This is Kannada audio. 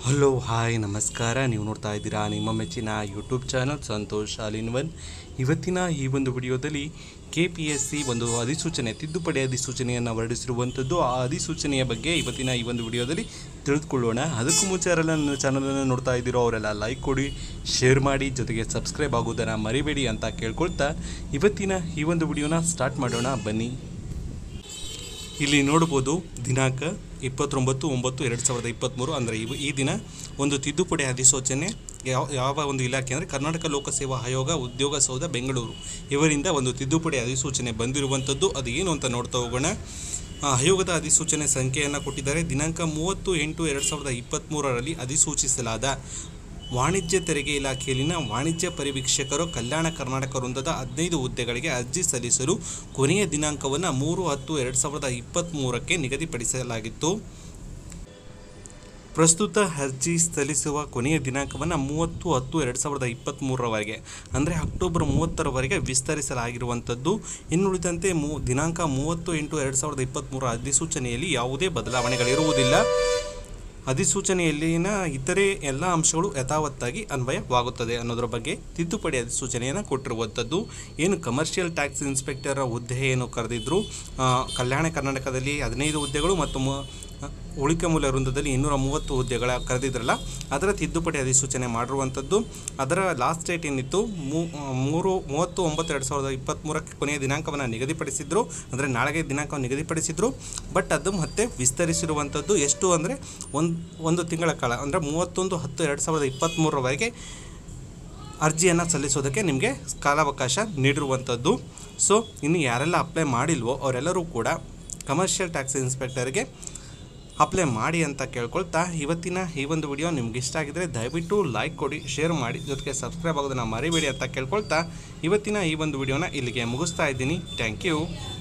ಹಲೋ ಹಾಯ್ ನಮಸ್ಕಾರ ನೀವು ನೋಡ್ತಾ ಇದ್ದೀರಾ ನಿಮ್ಮ ಮೆಚ್ಚಿನ YouTube channel Santosh all in one ಇವತ್ತಿನ ಈ ಒಂದು ವಿಡಿಯೋದಲ್ಲಿ ಕೆ ಪಿ ಎಸ್ ಸಿ ಒಂದು ಅಧಿಸೂಚನೆ ತಿದ್ದುಪಡಿ ಅಧಿಸೂಚನೆಯನ್ನು ಹೊರಡಿಸಿರುವಂಥದ್ದು ಆ ಅಧಿಸೂಚನೆಯ ಬಗ್ಗೆ ಇವತ್ತಿನ ಈ ಒಂದು ವಿಡಿಯೋದಲ್ಲಿ ತಿಳಿದುಕೊಳ್ಳೋಣ ಅದಕ್ಕೂ ಮುಂಚೆ ಯಾರೆಲ್ಲ ನನ್ನ ಚಾನಲನ್ನು ನೋಡ್ತಾ ಇದ್ದೀರೋ ಅವರೆಲ್ಲ ಲೈಕ್ ಕೊಡಿ ಶೇರ್ ಮಾಡಿ ಜೊತೆಗೆ ಸಬ್ಸ್ಕ್ರೈಬ್ ಆಗೋದನ್ನು ಮರಿಬೇಡಿ ಅಂತ ಕೇಳ್ಕೊಳ್ತಾ ಇವತ್ತಿನ ಈ ಒಂದು ವಿಡಿಯೋನ ಸ್ಟಾರ್ಟ್ ಮಾಡೋಣ ಬನ್ನಿ ಇಲ್ಲಿ ನೋಡ್ಬೋದು ದಿನಾಂಕ ಇಪ್ಪತ್ತೊಂಬತ್ತು ಒಂಬತ್ತು ಎರಡು ಸಾವಿರದ ಇಪ್ಪತ್ತ್ಮೂರು ಅಂದರೆ ಇವು ಈ ದಿನ ಒಂದು ತಿದ್ದುಪಡಿ ಅಧಿಸೂಚನೆ ಯಾವ ಯಾವ ಒಂದು ಇಲಾಖೆ ಅಂದರೆ ಕರ್ನಾಟಕ ಲೋಕಸೇವಾ ಆಯೋಗ ಉದ್ಯೋಗ ಸೌಧ ಬೆಂಗಳೂರು ಇವರಿಂದ ಒಂದು ತಿದ್ದುಪಡಿ ಅಧಿಸೂಚನೆ ಬಂದಿರುವಂಥದ್ದು ಅದು ಏನು ಅಂತ ನೋಡ್ತಾ ಹೋಗೋಣ ಆ, ಆಯೋಗದ ಅಧಿಸೂಚನೆ ಸಂಖ್ಯೆಯನ್ನು ಕೊಟ್ಟಿದ್ದಾರೆ ದಿನಾಂಕ ಮೂವತ್ತು ಎಂಟು ಎರಡು ಸಾವಿರದ ಇಪ್ಪತ್ತ್ಮೂರರಲ್ಲಿ ಅಧಿಸೂಚಿಸಲಾದ ವಾಣಿಜ್ಯ ತೆರಿಗೆ ಇಲಾಖೆಯಲ್ಲಿನ ವಾಣಿಜ್ಯ ಪರಿವೀಕ್ಷಕರು ಕಲ್ಯಾಣ ಕರ್ನಾಟಕ ವೃಂದದ ಹದಿನೈದು ಹುದ್ದೆಗಳಿಗೆ ಅರ್ಜಿ ಸಲ್ಲಿಸಲು ಕೊನೆಯ ದಿನಾಂಕವನ್ನು ಮೂರು ಹತ್ತು ಎರಡು ಸಾವಿರದ ಇಪ್ಪತ್ತ್ಮೂರಕ್ಕೆ ನಿಗದಿಪಡಿಸಲಾಗಿತ್ತು ಪ್ರಸ್ತುತ ಅರ್ಜಿ ಸಲ್ಲಿಸುವ ಕೊನೆಯ ದಿನಾಂಕವನ್ನು ಮೂವತ್ತು ಹತ್ತು ಎರಡು ಸಾವಿರದ ಇಪ್ಪತ್ತ್ಮೂರರವರೆಗೆ ಅಂದರೆ ಅಕ್ಟೋಬರ್ ಮೂವತ್ತರವರೆಗೆ ವಿಸ್ತರಿಸಲಾಗಿರುವಂಥದ್ದು ಇನ್ನುಳಿದಂತೆ ಮೂ ದಿನಾಂಕ ಮೂವತ್ತು ಎಂಟು ಎರಡು ಸಾವಿರದ ಇಪ್ಪತ್ತ್ಮೂರ ಅಧಿಸೂಚನೆಯಲ್ಲಿ ಯಾವುದೇ ಬದಲಾವಣೆಗಳಿರುವುದಿಲ್ಲ ಅಧಿಸೂಚನೆಯಲ್ಲಿನ ಇತರೆ ಎಲ್ಲ ಅಂಶಗಳು ಯಥಾವತ್ತಾಗಿ ಅನ್ವಯವಾಗುತ್ತದೆ ಅನ್ನೋದರ ಬಗ್ಗೆ ತಿದ್ದುಪಡಿ ಅಧಿಸೂಚನೆಯನ್ನು ಕೊಟ್ಟಿರುವಂಥದ್ದು ಏನು ಕಮರ್ಷಿಯಲ್ ಟ್ಯಾಕ್ಸ್ ಇನ್ಸ್ಪೆಕ್ಟರ್ ಹುದ್ದೆ ಏನು ಕರೆದಿದ್ರು ಆ, ಕಲ್ಯಾಣ ಕರ್ನಾಟಕದಲ್ಲಿ ಹದಿನೈದು ಹುದ್ದೆಗಳು ಮತ್ತು ಮು- ಉಳಿಕೆ ಮೂಲ ವೃಂದದಲ್ಲಿ ಇನ್ನೂರ ಮೂವತ್ತು ಹುದ್ದೆಗಳ ಕರೆದಿದ್ರಲ್ಲ ಅದರ ತಿದ್ದುಪಡಿ ಅಧಿಸೂಚನೆ ಮಾಡಿರುವಂಥದ್ದು ಅದರ ಲಾಸ್ಟ್ ಡೇಟ್ ಏನಿತ್ತು ಮೂ- ಮೂರು ಮೂವತ್ತು ಒಂಬತ್ತು ಎರಡು ಸಾವಿರದ ಇಪ್ಪತ್ತ್ಮೂರಕ್ಕೆ ಕೊನೆಯ ದಿನಾಂಕವನ್ನು ನಿಗದಿಪಡಿಸಿದ್ರು ಅಂದರೆ ನಾಳೆಗೆ ದಿನಾಂಕ ನಿಗದಿಪಡಿಸಿದ್ರು ಬಟ್ ಅದು ಮತ್ತೆ ವಿಸ್ತರಿಸಿರುವಂಥದ್ದು ಎಷ್ಟು ಅಂದರೆ ಒಂದು ಒಂದು ತಿಂಗಳ ಕಾಲ ಅಂದರೆ ಮೂವತ್ತೊಂದು ಹತ್ತು ಎರಡು ಸಾವಿರದ ಇಪ್ಪತ್ತ್ಮೂರರವರೆಗೆ ಅರ್ಜಿಯನ್ನು ಸಲ್ಲಿಸೋದಕ್ಕೆ ನಿಮಗೆ ಕಾಲಾವಕಾಶ ನೀಡಿರುವಂಥದ್ದು ಸೊ ಇನ್ನು ಯಾರೆಲ್ಲ ಅಪ್ಲೈ ಮಾಡಿಲ್ವೋ ಅವರೆಲ್ಲರೂ ಕೂಡ ಕಮರ್ಷಿಯಲ್ ಟ್ಯಾಕ್ಸ್ ಇನ್ಸ್ಪೆಕ್ಟರ್ಗೆ ಅಪ್ಲೈ ಮಾಡಿ ಅಂತ ಕೇಳ್ಕೊಳ್ತಾ ಇವತ್ತಿನ ಈ ಒಂದು ವಿಡಿಯೋ ನಿಮ್ಗೆ ಇಷ್ಟ ಆಗಿದ್ರೆ ದಯವಿಟ್ಟು ಲೈಕ್ ಕೊಡಿ ಶೇರ್ ಮಾಡಿ ಜೊತೆಗೆ ಸಬ್ಸ್ಕ್ರೈಬ್ ಆಗೋದನ್ನು ಮರಿಬೇಡಿ ಅಂತ ಕೇಳ್ಕೊಳ್ತಾ ಇವತ್ತಿನ ಈ ಒಂದು ವಿಡಿಯೋನ ಇಲ್ಲಿಗೆ ಮುಗಿಸ್ತಾ ಇದ್ದೀನಿ ಥ್ಯಾಂಕ್ ಯು